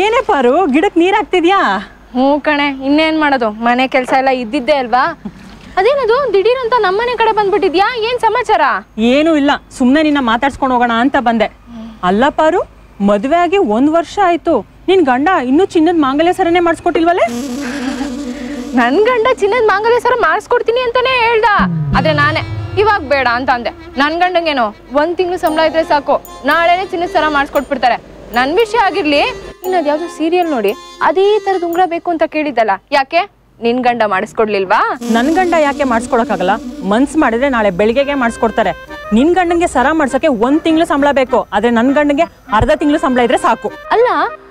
ಏನೇ ಪಾರು ಗಿಡಕ್ಕೆ ನೀರ್ ಹಾಕ್ತಿದ್ಯಾ ಹ್ಞೂ ಕಣೆ ಇನ್ನೇನ್ ಮಾಡೋದು ಮನೆ ಕೆಲಸ ಎಲ್ಲ ಇದ್ದಿದ್ದೆ ಅಲ್ವಾ ಅದೇನದು ದಿಢೀರ್ ಅಂತ ನಮ್ಮನೆ ಕಡೆ ಬಂದ್ಬಿಟ್ಟಿದ್ಯಾ ಏನ್ ಸಮಾಚಾರ ಏನೂ ಇಲ್ಲ ಸುಮ್ಮನೆ ನಿನ್ನ ಮಾತಾಡ್ಸ್ಕೊಂಡು ಹೋಗೋಣ ಅಂತ ಬಂದೆ ಅಲ್ಲ ಪಾರು ಮದುವೆ ಆಗಿ ಒಂದ್ ವರ್ಷ ಆಯ್ತು ನಿನ್ ಗಂಡ ಇನ್ನೂ ಚಿನ್ನದ ಮಾಂಗಲ್ಯ ಸರನೆ ಮಾಡಿಸ್ಕೊಟ್ಟಿಲ್ವಲ್ಲೇ ನನ್ ಗಂಡ ಚಿನ್ನದ ಮಾಂಗಲ್ಯ ಸರ ಮಾಡಿಸ್ಕೊಡ್ತೀನಿ ಅಂತಾನೆ ಹೇಳ್ದ ಆದ್ರೆ ನಾನೇ ಇವಾಗ ಬೇಡ ಅಂತ ಅಂದೆ ನನ್ ಗಂಡಂಗೇನೋ ಒಂದ್ ತಿಂಗಳು ಸಂಬಳ ಇದ್ರೆ ಸಾಕು ನಾಳೆನೆ ಚಿನ್ನದ ಸರ ಮಾಡಿಸ್ಕೊಟ್ಬಿಡ್ತಾರೆ ನನ್ ವಿಷಯ ಆಗಿರ್ಲಿ ಇನ್ನ ಅದ್ಯಾವ್ದೋ ಸೀರಿಯಲ್ ನೋಡಿ ಅದೇ ತರದ್ ಉಂಗ್ರ ಬೇಕು ಅಂತ ಕೇಳಿದ್ದಲ್ಲ ಯಾಕೆ ನಿನ್ ಗಂಡ ಮಾಡಿಸ್ಕೊಡ್ಲಿಲ್ವಾ ನನ್ ಗಂಡ ಯಾಕೆ ಮಾಡಿಸ್ಕೊಡಕ್ಕಾಗಲ್ಲ ಮನ್ಸ್ ಮಾಡಿದ್ರೆ ನಾಳೆ ಬೆಳಿಗ್ಗೆಗೆ ಮಾಡಿಸ್ಕೊಡ್ತಾರೆ ನಿನ್ ಗಂಡಂಗೆ ಸರ ಮಾಡ್ಸಕ್ಕೆ ಒಂದ್ ತಿಂಗಳು ಸಂಬಳ ಬೇಕು ಆದ್ರೆ ನನ್ ಗಂಡಂಗೆ ಅರ್ಧ ತಿಂಗಳು ಸಂಬಳ ಇದ್ರೆ ಸಾಕು ಅಲ್ಲ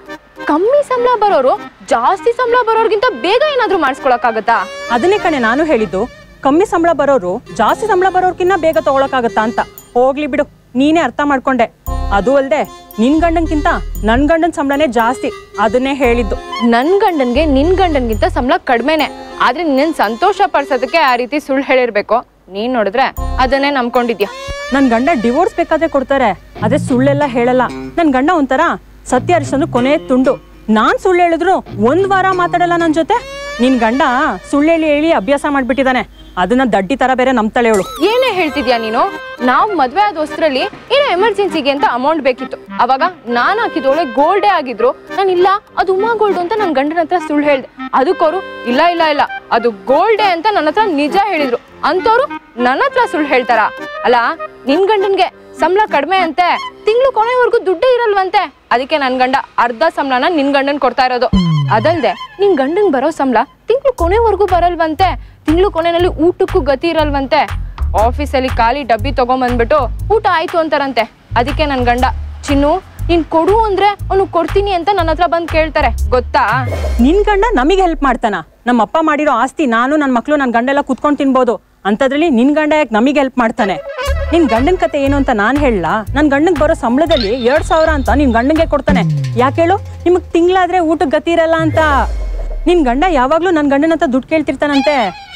ಕಮ್ಮಿ ಸಂಬಳ ಬರೋರು ಜಾಸ್ತಿ ಸಂಬಳ ಬರೋರ್ಗಿಂತ ಬೇಗ ಏನಾದ್ರೂ ಮಾಡಿಸ್ಕೊಳಕ್ಕಾಗತ್ತಾ ಅದನ್ನೇ ಕಣೆ ನಾನು ಹೇಳಿದ್ದು ಕಮ್ಮಿ ಸಂಬಳ ಬರೋರು ಜಾಸ್ತಿ ಸಂಬಳ ಬರೋರ್ಕಿನ್ನ ಬೇಗ ತಗೊಳಕ್ಕಾಗತ್ತಾ ಅಂತ ಹೋಗ್ಲಿ ಬಿಡು ನೀನೇ ಅರ್ಥ ಮಾಡ್ಕೊಂಡೆ ಅದು ಅಲ್ದೆ ನಿನ್ ಗಂಡನ್ಕಿಂತ ನನ್ ಗಂಡನ್ ಸಂಬಳನೇ ಜಾಸ್ತಿ ಅದನ್ನೇ ಹೇಳಿದ್ದು ನನ್ ಗಂಡನ್ಗೆ ನಿನ್ ಗಂಡನ್ಗಿಂತ ಸಂಬಳ ಕಡಿಮೆನೆ ಆದ್ರೆ ನಿನ್ನ ಸಂತೋಷ ಪಡ್ಸೋದಕ್ಕೆ ಆ ರೀತಿ ಸುಳ್ಳು ಹೇಳಿರ್ಬೇಕು ನೀನ್ ನೋಡಿದ್ರೆ ಅದನ್ನೇ ನಂಬ್ಕೊಂಡಿದ್ಯಾ ನನ್ ಗಂಡ ಡಿವೋರ್ಸ್ ಬೇಕಾದ್ರೆ ಕೊಡ್ತಾರೆ ಅದೇ ಸುಳ್ಳೆಲ್ಲ ಹೇಳಲ್ಲ ನನ್ ಗಂಡ ಒಂಥರ ಸತ್ಯ ಹರಿಶ್ಚಂದ್ರ ಕೊನೆ ತುಂಡು ನಾನ್ ಸುಳ್ಳು ಹೇಳಿದ್ರು ಒಂದ್ ವಾರ ಮಾತಾಡಲ್ಲ ನನ್ ಜೊತೆ ನಿನ್ ಗಂಡ ಸುಳ್ಳು ಹೇಳಿ ಹೇಳಿ ಅಭ್ಯಾಸ ಮಾಡ್ಬಿಟ್ಟಿದಾನೆ ಅದನ್ನ ದಡ್ಡಿ ತರ ಬೇರೆ ನಂಬ್ತಾಳೆ ಅವಳು ಏನೇ ಹೇಳ್ತಿದ್ಯಾ ನೀನು ನಾವ್ ಮದ್ವೆ ಆದ ಹೊಸ್ತ್ರಲ್ಲಿ ಏನೋ ಎಮರ್ಜೆನ್ಸಿಗೆ ಅಂತ ಅಮೌಂಟ್ ಬೇಕಿತ್ತು ಅವಾಗ ನಾನ್ ಹಾಕಿದೊಳೆ ಗೋಲ್ಡೇ ಆಗಿದ್ರು ನಾನು ಇಲ್ಲ ಅದು ಉಮಾ ಗೋಲ್ಡ್ ಅಂತ ನನ್ ಗಂಡನ ಹತ್ರ ಸುಳ್ಳು ಹೇಳ್ದೆ ಅದಕ್ಕವರು ಇಲ್ಲ ಇಲ್ಲ ಇಲ್ಲ ಅದು ಗೋಲ್ಡೇ ಅಂತ ನನ್ನ ಹತ್ರ ನಿಜ ಹೇಳಿದ್ರು ಅಂತವ್ರು ನನ್ನ ಹತ್ರ ಸುಳ್ಳು ಹೇಳ್ತಾರ ಅಲ್ಲ ನಿನ್ ಗಂಡನ್ಗೆ ಸಂಬಳ ಕಡಿಮೆ ಅಂತೆ ತಿಂಗಳು ಕೊನೆವರೆಗೂ ದುಡ್ಡೇ ಇರಲ್ವಂತೆ ಅದಕ್ಕೆ ನನ್ ಗಂಡ ಅರ್ಧ ಸಂಬಳನ ನಿನ್ ಗಂಡನ್ ಕೊಡ್ತಾ ಇರೋದು ಅದಲ್ದೆ ನಿನ್ ಗಂಡನ್ ಬರೋ ಸಂಬಳ ತಿಂಗಳು ಕೊನೆವರೆಗೂ ಬರಲ್ವಂತೆ ತಿಂಗಳು ಕೊನೆಯಲ್ಲಿ ಊಟಕ್ಕೂ ಗತಿ ಇರಲ್ವಂತೆ ಆಫೀಸಲ್ಲಿ ಖಾಲಿ ಡಬ್ಬಿ ತಗೊಂಬಂದ್ಬಿಟ್ಟು ಊಟ ಆಯ್ತು ಅಂತಾರಂತೆ ಅದಕ್ಕೆ ನನ್ ಗಂಡ ಚಿನ್ನು ನೀನ್ ಕೊಡು ಅಂದ್ರೆ ಅವನು ಕೊಡ್ತೀನಿ ಅಂತ ನನ್ನ ಹತ್ರ ಬಂದ್ ಕೇಳ್ತಾರೆ ಗೊತ್ತಾ ನಿನ್ ಗಂಡ ನಮಗೆ ಹೆಲ್ಪ್ ಮಾಡ್ತಾನ ನಮ್ಮ ಅಪ್ಪ ಮಾಡಿರೋ ಆಸ್ತಿ ನಾನು ನನ್ನ ಮಕ್ಳು ನನ್ನ ಗಂಡ ಎಲ್ಲ ಕುತ್ಕೊಂಡು ತಿನ್ಬೋದು ಅಂಥದ್ರಲ್ಲಿ ನಿನ್ ಗಂಡ ಯಾಕೆ ನಮಗೆ ಹೆಲ್ಪ್ ಮಾಡ್ತಾನೆ ನಿನ್ ಗಂಡನ ಕತೆ ಏನು ಅಂತ ನಾನು ಹೇಳಲ್ಲ ನನ್ನ ಗಂಡಂಗೆ ಬರೋ ಸಂಬಳದಲ್ಲಿ ಎರಡ್ ಸಾವಿರ ಅಂತ ನಿನ್ ಗಂಡಂಗೆ ಕೊಡ್ತಾನೆ ಯಾಕೆ ಹೇಳು ನಿಮಗ್ ತಿಂಗಳಾದ್ರೆ ಊಟಕ್ಕೆ ಗತಿ ಇರಲ್ಲ ಅಂತ ನಿನ್ ಗಂಡ ಯಾವಾಗ್ಲೂ ನನ್ನ ಗಂಡನ ಹತ್ರ ದುಡ್ಡು ಕೇಳ್ತಿರ್ತಾನಂತೆ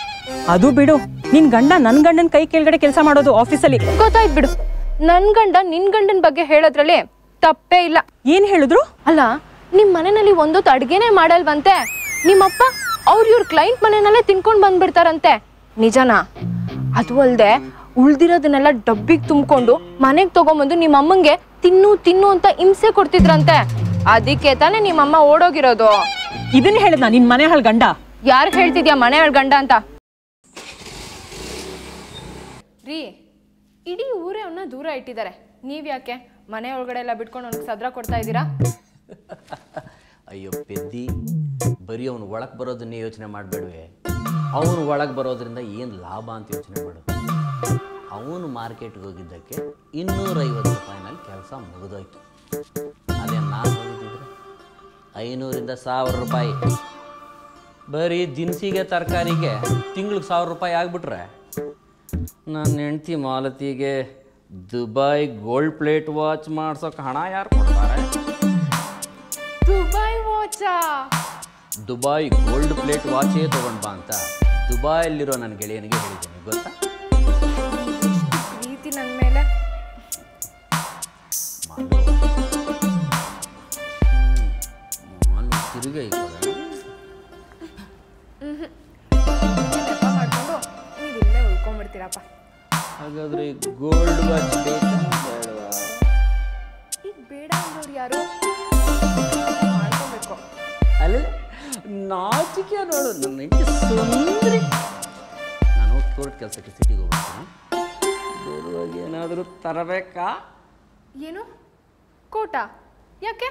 ಅದು ಬಿಡು ನಿನ್ ಗಂಡ ನನ್ನ ಗಂಡನ ಕೈ ಕೆಳಗಡೆ ಕೆಲಸ ಮಾಡೋದು ಆಫೀಸಲ್ಲಿ ಗೊತ್ತಾಯ್ತು ಬಿಡು ನನ್ ಗಂಡ ನಿನ್ ಗಂಡನ್ ಬಗ್ಗೆ ಹೇಳೋದ್ರಲ್ಲಿ ತಪ್ಪೇ ಇಲ್ಲ ಏನ್ ಹೇಳಿದ್ರು ಅಲ್ಲ ನಿಮ್ ಮನೆಯಲ್ಲಿ ಒಂದೊತ್ತು ಅಡ್ಗೆನೇ ಮಾಡಲ್ವಂತೆ ನಿಮ್ಮಪ್ಪ ಅವ್ರ ಇವ್ರ ಕ್ಲೈಂಟ್ ಮನೆಯಲ್ಲೇ ತಿನ್ಕೊಂಡ್ ಬಂದ್ಬಿಡ್ತಾರಂತೆ ನಿಜನಾ ಅದು ಅಲ್ದೆ ಉಳ್ದಿರೋದನ್ನೆಲ್ಲ ಡಬ್ಬಿಗೆ ತುಂಬಿಕೊಂಡು ಮನೆಗೆ ತಗೊಂಬಂದು ನಿಮ್ಮ ಅಮ್ಮಂಗೆ ತಿನ್ನು ತಿನ್ನು ಅಂತ ಹಿಂಸೆ ಕೊಡ್ತಿದ್ರಂತೆ ಅದಕ್ಕೆ ತಾನೇ ನಿಮ್ಮಮ್ಮ ಓಡೋಗಿರೋದು ಇದನ್ನ ಹೇಳಿದ್ನ ನಿನ್ ಮನೆ ಹಾಳ್ ಗಂಡ ಯಾರು ಹೇಳ್ತಿದ್ಯಾ ಮನೆ ಗಂಡ ಅಂತ ರೀ ಇಡೀ ಊರೇ ಅವನ್ನ ದೂರ ಇಟ್ಟಿದ್ದಾರೆ ನೀವ್ ಯಾಕೆ ಮನೆ ಒಳಗಡೆ ಎಲ್ಲ ಬಿಟ್ಕೊಂಡು ಅವ್ನಿಗೆ ಸದ್ರ ಕೊಡ್ತಾ ಇದ್ದೀರಾ ಅಯ್ಯೋ ಪೆದ್ದಿ ಬರೀ ಅವನು ಒಳಗೆ ಬರೋದನ್ನೇ ಯೋಚನೆ ಮಾಡಬೇಡ್ವೆ ಅವನು ಒಳಗೆ ಬರೋದ್ರಿಂದ ಏನು ಲಾಭ ಅಂತ ಯೋಚನೆ ಮಾಡು ಅವನು ಮಾರ್ಕೆಟ್ಗೆ ಹೋಗಿದ್ದಕ್ಕೆ ಇನ್ನೂರೈವತ್ತು ರೂಪಾಯಿನಲ್ಲಿ ಕೆಲಸ ಮುಗಿದೋಯ್ತು ಅದೇ ನಾನು ಹೋಗಿದ್ದಿದ್ರೆ ಐನೂರಿಂದ ಸಾವಿರ ರೂಪಾಯಿ ಬರೀ ದಿನಸಿಗೆ ತರಕಾರಿಗೆ ತಿಂಗ್ಳಿಗೆ ಸಾವಿರ ರೂಪಾಯಿ ಆಗಿಬಿಟ್ರೆ ನನ್ನ ಹೆಂಡ್ತಿ ಮಾಲತಿಗೆ ದುಬೈ ಗೋಲ್ಡ್ ಪ್ಲೇಟ್ ವಾಚ್ ಮಾಡ್ಸೋಕೆ ಹಣ ಯಾರು ಕೊಡ್ತಾರೆ ದುಬೈ ವಾಚಾ ದುಬೈ ಗೋಲ್ಡ್ ಪ್ಲೇಟ್ ವಾಚೇ ತಗೊಂಡ್ ಬಾ ಅಂತ ದುಬೈಯಲ್ಲಿರೋ ನನ್ನ ಗೆಳೆಯನಿಗೆ ಹೇಳಿದ್ದೀನಿ ಗೊತ್ತಾ ಪ್ರೀತಿ ನನ್ನ ಮೇಲೆ ಮಾಲು ಮಾಲು ತಿರುಗ ಈ ಕಡೆ. ನೆಪ ಮಾಡ್ಕೊಂಡು ನೀವು ಇಲ್ಲೇ ಉಳ್ಕೊಂಡ್ಬಿಡ್ತೀರಪ್ಪ ಹಾಗಾದ್ರೆ ಗೋಲ್ಡ್ ವಾಚ್ ಬೇಕಾ ಬೇಡವಾ? ಈಗ ಬೇಡ ಅಂದವ್ರು ಯಾರು ಮಾಡ್ಕೋಬೇಕು ಅಲ್ಲ ನಾಚಿಕೆ ನೋಡು ನನ್ನ ಹೆಂಡತಿ ಸುಂದರಿ ನಾನು ಕೋರ್ಟ್ ಕೆಲಸಕ್ಕೆ ಸಿಟಿಗೆ ಹೋಗ್ತೀನಿ ಬರುವಾಗ ಏನಾದರೂ ತರಬೇಕಾ ಏನು ಕೋಟ ಯಾಕೆ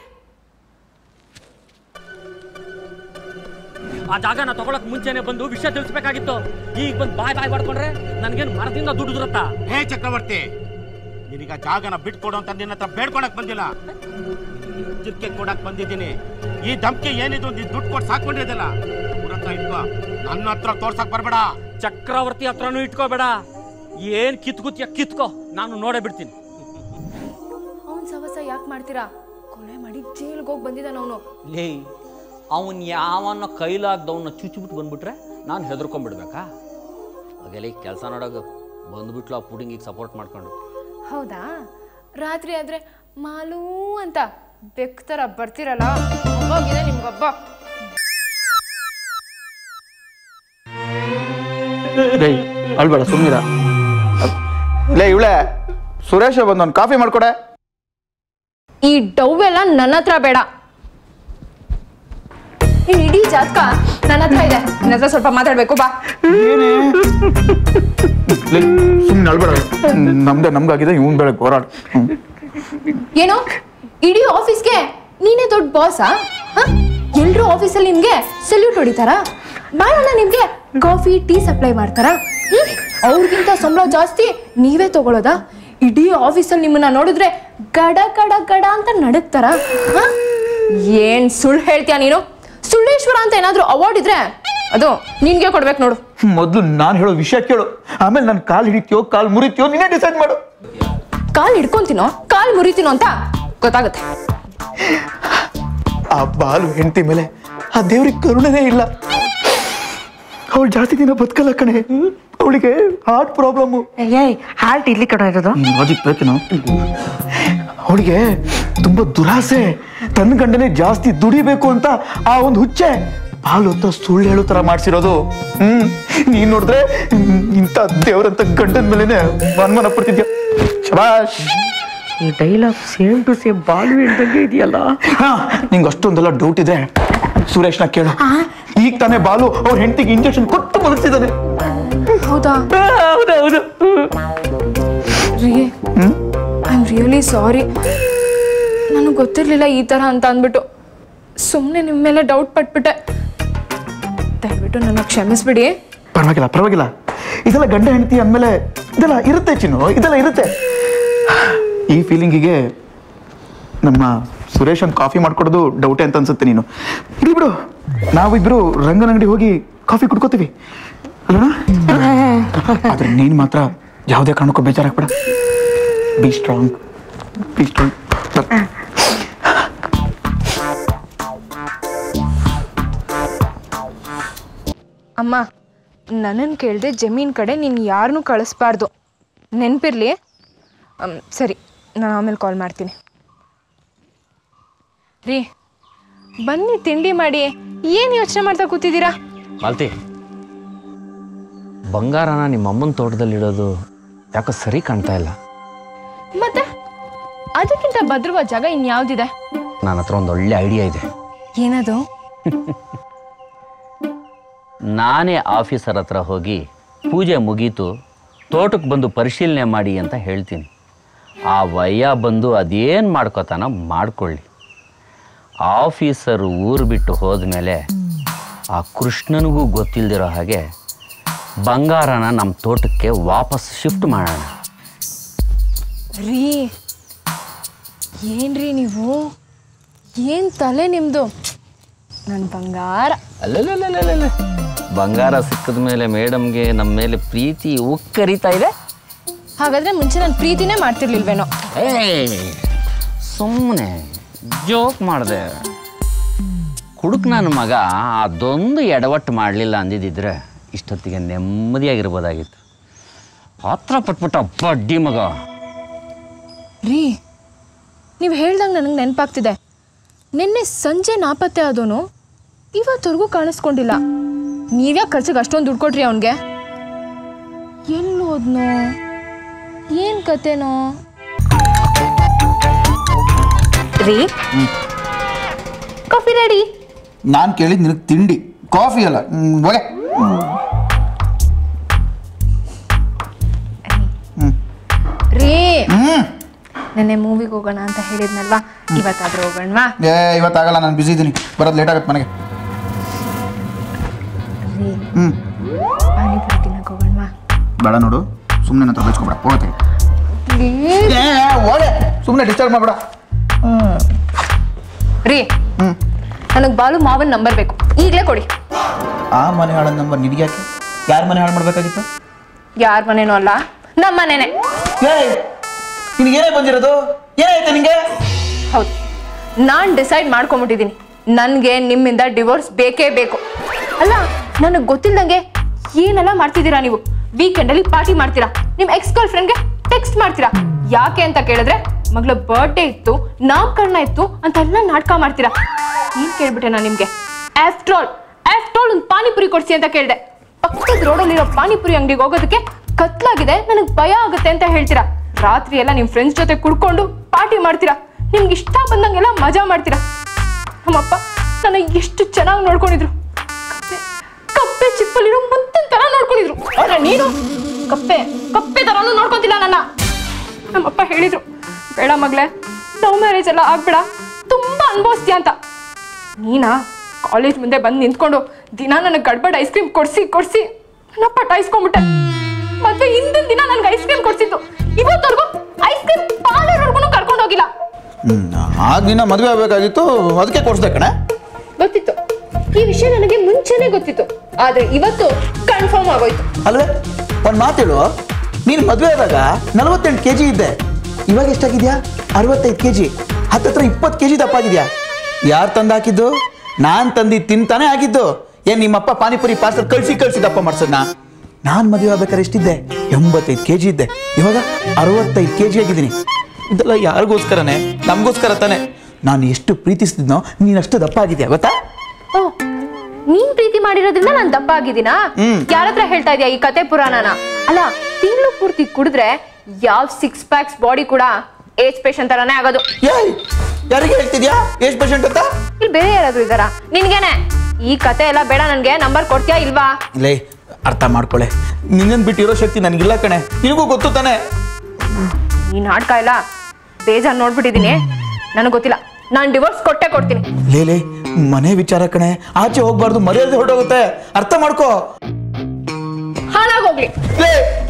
ಆ ಜಾಗನ ತಗೊಳಕ್ ಮುಂಚೆನೆ ಬಂದು ವಿಷಯ ತಿಳಿಸ್ಬೇಕಾಗಿತ್ತು ಈಗ ಬಂದು ಬಾಯ್ ಬಾಯ್ ಮಾಡ್ಕೊಂಡ್ರೆ ನನ್ಗೇನ್ ಮರದಿಂದ ದುಡ್ಡು ದುರತ್ತಾ ಹೇ ಚಕ್ರವರ್ತಿ ನಿನಗ ಜಾಗನ ಬಿಟ್ಕೊಡು ಅಂತ ನಿನ್ನ ಹತ್ರ ಬೇಡ್ಕೊಳಕ್ ಬಂದಿಲ್ಲ ಎಚ್ಚರಿಕೆ ಕೊಡಕ್ ಬಂದಿದ್ದೀನಿ ಈ ಧಮ್ಕಿ ಏನಿದು ನೀನ್ ದುಡ್ಡು ಕೊಟ್ಟು ಸಾಕೊಂಡಿದ್ದಲ್ಲ ಊರ ಹತ್ರ ಇಟ್ಕೋ ನನ್ನ ಹತ್ರ ತೋರ್ಸಕ್ ಬರ್ಬೇಡ ಚಕ್ರವರ್ತಿ ಹತ್ರನೂ ಇಟ್ಕೋಬೇಡ ಏನ್ ಕಿತ್ಕುತ್ಯ ಕಿತ್ಕೋ ನಾನು ನೋಡೇ ಬಿಡ್ತೀನಿ ಅವನ್ ಸವಸ ಯಾಕೆ ಮಾಡ್ತೀರಾ ಕೊಲೆ ಮಾಡಿ ಜೈಲ್ಗೆ ಹೋಗಿ ಬಂದಿದ್ದಾನ ಅವನು ಲೇ ಅವನ್ ಯಾವನ್ನ ಕೈಲಾಗ್ದವನ್ನ ಚುಚ್ಚಿಬಿಟ್ಟು ಬಂದ್ಬಿಟ್ರೆ ನಾನು ಹೆದರ್ಕೊಂಡ್ಬಿಡ್ಬೇಕಾ ಹಾಗೆಲ್ಲ ಕೆಲಸ ನೋಡೋದು ಬಂದ್ಬಿಟ್ಲು ಆ ಪುಡಿಂಗಿಗೆ ಸಪೋರ್ಟ್ ಮಾಡ್ಕೊಂಡು ಹೌದಾ ರಾತ್ರಿ ಆದ್ರೆ ಮಾಲೂ ಅಂತ ಬೆಕ್ತರ ಬರ್ತಿರಲ್ಲ ಅವಾಗಿದೆ ನಿಮ್ಗೊಬ್ಬ ಲೇ ಅಳ್ಬೇಡ ಸುಮ್ಮನಿರ ಲೇ ಇವಳೆ ಸುರೇಶ ಬಂದು ಒಂದು ಕಾಫಿ ಮಾಡ್ಕೊಡೆ ಈ ಡವ್ ಎಲ್ಲ ನನ್ನ ಹತ್ರ ಬೇಡ ನೀನ್ ಇಡೀ ಜಾತಕ ನನ್ನ ಹತ್ರ ಇದೆ ನಿನ್ನ ಹತ್ರ ಸ್ವಲ್ಪ ಮಾತಾಡ್ಬೇಕು ಬಾ ಏನೇ ಲೇ ಸುಮ್ಮನೆ ಅಳ್ಬೇಡ ನಮ್ದೆ ನಮ್ಗಾಗಿದೆ ಇವನ್ ಬೆಳಗ್ಗೆ ಹೋರಾಡ ಏನು ಇಡೀ ಆಫೀಸ್ಗೆ ನೀನೇ ದೊಡ್ಡ ಬಾಸಾ ಎಲ್ರು ಆಫೀಸಲ್ಲಿ ನಿಮ್ಗೆ ಸಲ್ಯೂಟ್ ಹೊಡಿತಾರಾ ಬಾಳಣ್ಣ ನಿಮ್ಗೆ ಕಾಫಿ ಟೀ ಸಪ್ಲೈ ಮಾಡ್ತಾರಾ ಹ್ಮ್? ಅವ್ರಿಗಿಂತ ಸಂಬಳ ಜಾಸ್ತಿ ನೀವೇ ತಗೊಳ್ಳೋದಾ ಇಡೀ ಆಫೀಸಲ್ಲಿ ನಿಮ್ಮನ್ನ ನೋಡಿದ್ರೆ ಗಡ ಗಡ ಗಡ ಅಂತ ನಡುಕ್ತಾರ ಏನ್ ಸುಳ್ಳು ಹೇಳ್ತೀಯ ನೀನು ಸುಳ್ಳೇಶ್ವರ ಅಂತ ಏನಾದ್ರೂ ಅವಾರ್ಡ್ ಇದ್ರೆ ಅದು ನಿನ್ಗೆ ಕೊಡ್ಬೇಕು ನೋಡು ಮೊದಲು ನಾನು ಹೇಳೋ ವಿಷಯ ಕೇಳು ಆಮೇಲೆ ನನ್ನ ಕಾಲ್ ಹಿಡಿತೀಯೋ ಕಾಲ್ ಮುರಿತೀಯೋ ನೀನೇ ಡಿಸೈಡ್ ಮಾಡು ಕಾಲ್ ಹಿಡ್ಕೊಂತೀನೋ ಕಾಲ್ ಮುರಿತೀನೋ ಅಂತ ಗೊತ್ತಾಗುತ್ತೆ ಆ ಬಾಲು ಹೆಂಡತಿ ಮೇಲೆ ಆ ದೇವ್ರಿಗೆ ಕರುಣೆನೇ ಇಲ್ಲ ಅವಳು ಜಾಸ್ತಿ ದಿನ ಬದುಕಲ್ಲ ಕಣೆ ಅವಳಿಗೆ ಹಾರ್ಟ್ ಪ್ರಾಬ್ಲಮ್ಮು ಏಯ್ ಹಾರ್ಟ್ ಇಲ್ಲಿ ಕಡೆ ಇರೋದು ಲಾಜಿಕ್ ಬೇಕೇನು ಅವಳಿಗೆ ತುಂಬಾ ದುರಾಸೆ ತನ್ನ ಗಂಡನೇ ಜಾಸ್ತಿ ದುಡಿಬೇಕು ಅಂತ ಆ ಒಂದು ಹುಚ್ಚೆ ಬಾಲು ಅಂತ ಸುಳ್ಳು ಹೇಳೋ ತರ ಮಾಡ್ಸಿರೋದು ಹ್ಮ್ ನೀನ್ ನೋಡಿದ್ರೆ ಹ್ಮ್, ಇಂಥ ದೇವ್ರಂತ ಗಂಡನ ಮೇಲೆನೆ ಅನುಮಾನ ಪಡ್ತಿದ್ಯಾ ಶಬಾಷ್ ಈ dialogue same to same Balu ಹೇಳ್ದಂಗೆ ಇದೆಯಲ್ಲ ಹಾ ನಿಂಗೆ ಅಷ್ಟೊಂದೆಲ್ಲ ಡೌಟ್ ಇದೆ ಸುರೇಶ್ನ ಕೇಳು ಈಗ ತಾನೇ ಬಾಲು ಅವ್ರ ಹೆಂಡತಿಗೆ ಇಂಜೆಕ್ಷನ್ ಕೊಟ್ಟು ಬದುಕ್ತಿದ್ದಾನೆ ಹೌದಾ ಹೌದೌದು ರೀ ಐ ಆಮ್ ರಿಯಲಿ ಸಾರಿ ನನಗೆ ಗೊತ್ತಿರಲಿಲ್ಲ ಈ ಥರ ಅಂತ ಅಂದ್ಬಿಟ್ಟು ಸುಮ್ಮನೆ ನಿಮ್ಮ ಮೇಲೆ ಡೌಟ್ ಪಟ್ಬಿಟ್ಟೆ ದಯವಿಟ್ಟು ನನ್ನ ಕ್ಷಮಿಸ್ಬಿಡಿ ಪರವಾಗಿಲ್ಲ ಪರವಾಗಿಲ್ಲ ಇದೆಲ್ಲ ಗಂಡ ಹೆಂಡತಿ ಅಂದಮೇಲೆ ಇದೆಲ್ಲ ಇರುತ್ತೆ ಚಿನ್ನು ಇದೆಲ್ಲ ಇರುತ್ತೆ ಈ ಫೀಲಿಂಗಿಗೆ ನಮ್ಮ ಸುರೇಶ್ ಒಂದು ಕಾಫಿ ಮಾಡ್ಕೊಡೋದು ಡೌಟೇ ಅಂತ ಅನ್ಸುತ್ತೆ ನೀನು ಇರ್ಲಿ ಬಿಡು ನಾವಿಬ್ರು ರಂಗನ ಅಂಗಡಿ ಹೋಗಿ ಕಾಫಿ ಕುಡ್ಕೋತೀವಿ ಅಲ್ಲಣ್ಣ ಆದ್ರೆ ನೀನು ಮಾತ್ರ ಯಾವುದೇ ಕಾರಣಕ್ಕೂ ಬೇಜಾರಾಗ್ಬೇಡ ಬಿ ಸ್ಟ್ರಾಂಗ್ ಬಿ ಸ್ಟ್ರಾಂಗ್ ಅಮ್ಮ ನನ್ನನ್ನು ಕೇಳಿದೆ ಜಮೀನ್ ಕಡೆ ನೀನು ಯಾರನ್ನೂ ಕಳಿಸ್ಬಾರ್ದು ನೆನಪಿರ್ಲಿ ಸರಿ ನಾನು ಆಮೇಲೆ ಕಾಲ್ ಮಾಡ್ತೀನಿ ರೀ ಬನ್ನಿ ತಿಂಡಿ ಮಾಡಿ ಏನು ಯೋಚನೆ ಮಾಡ್ತಾ ಕೂತಿದ್ದೀರಾ ಮಾಲ್ತಿ ಬಂಗಾರನ ನಿಮ್ಮ ಅಮ್ಮನ ತೋಟದಲ್ಲಿಡೋದು ಯಾಕೋ ಸರಿ ಕಾಣ್ತಾ ಇಲ್ಲ ಮತ್ತೆ ಅದಕ್ಕಿಂತ ಭದ್ರವಾದ ಜಾಗ ಇನ್ಯಾವ್ದಿದೆ ನನ್ನ ಹತ್ರ ಒಂದು ಒಳ್ಳೆ ಐಡಿಯಾ ಇದೆ ಏನದು ನಾನೇ ಆಫೀಸರ್ ಹತ್ರ ಹೋಗಿ ಪೂಜೆ ಮುಗೀತು ತೋಟಕ್ಕೆ ಬಂದು ಪರಿಶೀಲನೆ ಮಾಡಿ ಅಂತ ಹೇಳ್ತೀನಿ ಆ ವಯ್ಯ ಬಂದು ಅದೇನು ಮಾಡ್ಕೋತಾನ ಮಾಡ್ಕೊಳ್ಳಿ ಆಫೀಸರು ಊರು ಬಿಟ್ಟು ಹೋದ್ಮೇಲೆ ಆ ಕೃಷ್ಣನಿಗೂ ಗೊತ್ತಿಲ್ದಿರೋ ಹಾಗೆ ಬಂಗಾರನ ನಮ್ಮ ತೋಟಕ್ಕೆ ವಾಪಸ್ ಶಿಫ್ಟ್ ಮಾಡೋಣ ರೀ ಏನ್ರಿ ನೀವು ಏನು ತಲೆ ನಿಮ್ಮದು ನನ್ನ ಬಂಗಾರ ಅಲ್ಲಲ್ಲಲ್ಲಲ್ಲಲ್ಲ ಬಂಗಾರ ಸಿಕ್ಕಿದ ಮೇಲೆ ಮೇಡಮ್ಗೆ ನಮ್ಮ ಮೇಲೆ ಪ್ರೀತಿ ಉಕ್ಕರಿತಾ ಇದೆ ಹಾಗಾದ್ರೆ ಮುಂಚೆ ನಾನು ಪ್ರೀತಿನೇ ಮಾಡ್ತಿರ್ಲಿಲ್ವೇನೋ ಏ ಸುಮ್ಮನೆ ಜೋಕ್ ಮಾಡಿದೆ ಕುಡುಕ್ ನನ್ನ ಮಗ ಅದೊಂದು ಎಡವಟ್ಟು ಮಾಡಲಿಲ್ಲ ಅಂದಿದ್ದಿದ್ರೆ ಇಷ್ಟೊತ್ತಿಗೆ ನೆಮ್ಮದಿಯಾಗಿರ್ಬೋದಾಗಿತ್ತು ಹತ್ರ ಪಟ್ಬಿಟ್ಟ ಬಡ್ಡಿ ಮಗ ರೀ ನೀವು ಹೇಳ್ದಂಗೆ ನನಗೆ ನೆನಪಾಗ್ತಿದೆ ನಿನ್ನೆ ಸಂಜೆ ನಾಪತ್ತೆ ಆದೋನು ಇವತ್ತವರೆಗೂ ಕಾಣಿಸ್ಕೊಂಡಿಲ್ಲ ನೀವ್ಯಾಕೆ ಖರ್ಚಿಗೆ ಅಷ್ಟೊಂದು ದುಡ್ಡು ಕೊಟ್ರಿ ಅವನಿಗೆ ಎಲ್ಲೋದ್ನೋ ಏನು ಕತೆನೋ ರೀ ಕಾಫಿ ರೆಡಿ ನಾನು ಕೇಳಿದ್ ನಿನಗೆ ತಿಂಡಿ ಕಾಫಿ ಅಲ್ಲ ಹೋಗೆ ರೀ ಹ್ಮ್ ನೆನ್ನೆ ಮೂವಿಗೆ ಹೋಗೋಣ ಅಂತ ಹೇಳಿದ್ನಲ್ವಾ ಇವತ್ತಾದ್ರೂ ಹೋಗೋಣವಾ ಏ ಇವತ್ತಾಗಲ್ಲ ನಾನು ಬಿಸಿ ಇದ್ದೀನಿ ಬರೋದು ಲೇಟ್ ಆಗುತ್ತೆ ಮನೆಗೆ ರೀ ಹ್ಮ್ ಪಾನಿಪುರಿ ತಿನ್ನಕ್ಕೆ ಹೋಗೋಣವಾ ಬೇಡ ನೋಡು ಸುಮ್ಮನೆ ನಂತರ ಬೆಚ್ಕೊಬೇಡ ಹೋಗತ್ತೆ ಪ್ಲೀಸ್ ಏ ಹೋಗೆ ಸುಮ್ಮನೆ ಡಿಸ್ಟರ್ಬ್ ಮಾಡಬೇಡ ರೀ ಹ್ಮ್ ನನಗೆ ಬಾಲು ಮಾವನ್ ನಂಬರ್ ಬೇಕು ಈಗಲೇ ಕೊಡಿ ಆ ಮನೆ ಹಾಳ ನಂಬರ್ ನಿನಗೆ ಯಾಕೆ ಯಾರ ಮನೆ ಹಾಳು ಮಾಡಬೇಕಾಗಿತ್ತು ಯಾರ ಮನೇನೂ ಅಲ್ಲ ನಮ್ಮ ಮನೇನೆ ಏಯ್ ನಿನಗೇನೇ ಬಂದಿರೋದು ಏನಾಯ್ತು ನಿನಗೆ ಹೌದು ನಾನು ಡಿಸೈಡ್ ಮಾಡ್ಕೊಂಬಿಟ್ಟಿದ್ದೀನಿ ನನಗೆ ನಿಮ್ಮಿಂದ ಡಿವೋರ್ಸ್ ಬೇಕೇ ಬೇಕು ಅಲ್ಲ ನನಗೆ ಗೊತ್ತಿಲ್ದಂಗೆ ಏನೆಲ್ಲ ಮಾಡ್ತಿದ್ದೀರಾ ನೀವು ವೀಕೆಂಡಲ್ಲಿ ಪಾರ್ಟಿ ಮಾಡ್ತೀರಾ ನಿಮ್ಮ ಎಕ್ಸ್ ಗರ್ಲ್ ಫ್ರೆಂಡ್ಗೆ ಟೆಕ್ಸ್ಟ್ ಮಾಡ್ತೀರಾ ಯಾಕೆ ಅಂತ ಕೇಳಿದ್ರೆ ಮಗಳ ಬರ್ಡೇ ಇತ್ತು ನಾಮಕರಣ ಇತ್ತು ಅಂತೆಲ್ಲ ನಾಟಕ ಮಾಡ್ತೀರಾ ಏನ್ ಕೇಳ್ಬಿಟ್ಟೆ ನಾನು ನಿಮ್ಗೆ ಆಫ್ಟರ್ ಆಲ್ ಆಫ್ಟರ್ ಆಲ್ ಒಂದು ಪಾನಿಪುರಿ ಕೊಡ್ಸಿ ಅಂತ ಕೇಳ್ದೆ ಪಕ್ಕದ ರೋಡಲ್ಲಿರೋ ಪಾನಿಪುರಿ ಅಂಗಡಿಗೆ ಹೋಗೋದಕ್ಕೆ ಕತ್ಲಾಗಿದೆ ನನಗೆ ಭಯ ಆಗುತ್ತೆ ಅಂತ ಹೇಳ್ತೀರಾ ರಾತ್ರಿ ಎಲ್ಲ ನಿಮ್ ಫ್ರೆಂಡ್ಸ್ ಜೊತೆ ಕುಡ್ಕೊಂಡು ಪಾರ್ಟಿ ಮಾಡ್ತೀರಾ ನಿಮ್ಗೆ ಇಷ್ಟ ಬಂದಂಗೆಲ್ಲ ಮಜಾ ಮಾಡ್ತೀರಾ ನಮ್ಮಪ್ಪ ನನ್ನ ಎಷ್ಟು ಚೆನ್ನಾಗಿ ನೋಡ್ಕೊಂಡಿದ್ರು ಕಪ್ಪೆ ಕಪ್ಪೆ ಚಿಪ್ಪಲ್ಲಿರೋ ಮುತ್ತಿನ ತರ ನೋಡ್ಕೊಂಡಿದ್ರು ಆದ್ರೆ ನೀನು ಕಪ್ಪೆ ಕಪ್ಪೆ ತರನು ನೋಡ್ಕೊಂತಿಲ್ಲ ನನ್ನ ನಮ್ಮಪ್ಪ ಹೇಳಿದ್ರು ಬೇಡ ಮಗಳೇ ಲವ್ ಮ್ಯಾರೇಜ್ ಎಲ್ಲ ಆಗ್ಬೇಡ ತುಂಬಾ ಅನ್ಭವಿಸ್ತೀಯ ಅಂತ ನೀನಾ ಕಾಲೇಜ್ ಮುಂದೆ ಬಂದು ನಿಂತ್ಕೊಂಡು ದಿನ ನನಗೆ ಗಡ್ಬಡ್ ಐಸ್ ಕ್ರೀಮ್ ಕೊಡ್ಸಿ ಕೊಡ್ಸಿ ನನ್ನ ಪಟಾಯಿಸ್ಕೊಂಡ್ಬಿಟ್ಟೆ ಮತ್ತೆ ಹಿಂದಿನ ದಿನ ನನ್ಗೆ ಐಸ್ ಕ್ರೀಮ್ ಕೊಡ್ಸಿದ್ದು ಇವತ್ತವರೆಗೂ ಐಸ್ ಕ್ರೀಮ್ ಪಾರ್ಲರ್ವರೆಗೂ ಕರ್ಕೊಂಡು ಹೋಗಿಲ್ಲ ಆ ದಿನ ಮದುವೆ ಆಗಬೇಕಾಗಿತ್ತು ಅದಕ್ಕೆ ಕೊಡ್ಸ್ದೆ ಕಣೆ ಗೊತ್ತಿತ್ತು ಈ ವಿಷಯ ನನಗೆ ಮುಂಚೆನೆ ಗೊತ್ತಿತ್ತು ಆದ್ರೆ ಇವತ್ತು ಕನ್ಫರ್ಮ್ ಆಗೋಯ್ತು ಅಲ್ವೇ ಒಂದು ಮಾತೇಳು ನೀನು ಮದುವೆ ಆದಾಗ ನಲವತ್ತೆಂಟು ಕೆ ಜಿ ಇದ್ದೆ ಇವಾಗ ಎಷ್ಟಾಗಿದ್ಯಾ ಅರವತ್ತೈದು ಕೆ ಜಿ ಹತ್ತತ್ರ ಇಪ್ಪತ್ತು ಕೆ ಜಿ ದಪ್ಪಾಗಿದ್ಯಾ ಯಾರು ತಂದು ಹಾಕಿದ್ದು ನಾನು ತಂದು ತಿಂತಾನೆ ಆಗಿದ್ದು ಏನ್ ನಿಮ್ಮಪ್ಪ ಪಾನಿಪುರಿ ಪಾರ್ಸಲ್ ಕಳ್ಸಿ ಕಳ್ಸಿ ದಪ್ಪ ಮಾಡ್ಸದ್ನ ನಾನು ಮದುವೆ ಆಗ್ಬೇಕಾದ್ರೆ ಎಷ್ಟಿದ್ದೆ ಎಂಬತ್ತೈದು ಕೆ ಜಿ ಇದ್ದೆ ಇವಾಗ ಅರವತ್ತೈದು ಕೆ ಜಿ ಆಗಿದ್ದೀನಿ ಇದೆಲ್ಲ ಯಾರಿಗೋಸ್ಕರನೇ ನಮಗೋಸ್ಕರ ತಾನೆ ನಾನು ಎಷ್ಟು ಪ್ರೀತಿಸ್ತಿದ್ನೋ ನೀನಷ್ಟು ದಪ್ಪ ಆಗಿದ್ಯಾ ಗೊತ್ತಾ ಓ ನೀನ್ ಪ್ರೀತಿ ಮಾಡಿರೋದ್ರಿಂದ ನಾನ್ ದಪ್ಪ ಆಗಿದ್ದೀನಾ ಹ್ಮ್. ಯಾರ ಹತ್ರ ಹೇಳ್ತಾ ಇದೀಯ ಈ ಕತೆ ಪುರಾಣನ ಅಲ್ಲ ತಿಂಗಳು ಪೂರ್ತಿ ಕುಡಿದ್ರೆ ಯಾವ ಸಿಕ್ಸ್ ಪ್ಯಾಕ್ಸ್ ಬಾಡಿ ಕೂಡ ಏಜ್ ಪೇಷಂಟ್ ತರಾನೇ ಆಗೋದು ಏಯ್ ಯಾರಿಗೆ ಹೇಳ್ತಿದ್ಯಾ ಎಷ್ಟು ಪರ್ಸೆಂಟ್ ಅಂತ ಇಲ್ಲಿ ಬೇರೆ ಯಾರಾದ್ರೂ ಇದಾರಾ ನಿನ್ಗೇನೆ ಈ ಕತೆ ಎಲ್ಲ ಬೇಡ ನನ್ಗೆ ನಂಬರ್ ಕೊಡ್ತೀಯಾ ಇಲ್ವಾ ಲೇ ಅರ್ಥ ಮಾಡ್ಕೊಳ್ಳೆ ನಿನ್ನನ್ ಬಿಟ್ಟಿರೋ ಶಕ್ತಿ ನನಗಿಲ್ಲ ಕಣೆ ನಿನಗೂ ಗೊತ್ತು ತಾನೆ ಈ ನಾಟಕ ಎಲ್ಲ ಬೇಜಾರ್ ನೋಡ್ಬಿಟ್ಟಿದೀನಿ ನನಗೆ ಗೊತ್ತಿಲ್ಲ ನಾನು ಡಿವೋರ್ಸ್ ಕೊಟ್ಟೆ ಕೊಡ್ತೀನಿ ಲೇ ಲೇ ಮನೆ ವಿಚಾರ ಕಣೆ ಆಚೆ ಹೋಗ್ಬಾರ್ದು ಮರ್ಯಾದೆ ಹೊರಟೋಗುತ್ತೆ ಅರ್ಥ ಮಾಡ್ಕೋ ಹಾಳಾಗೋಗ್ಲಿ ಲೇ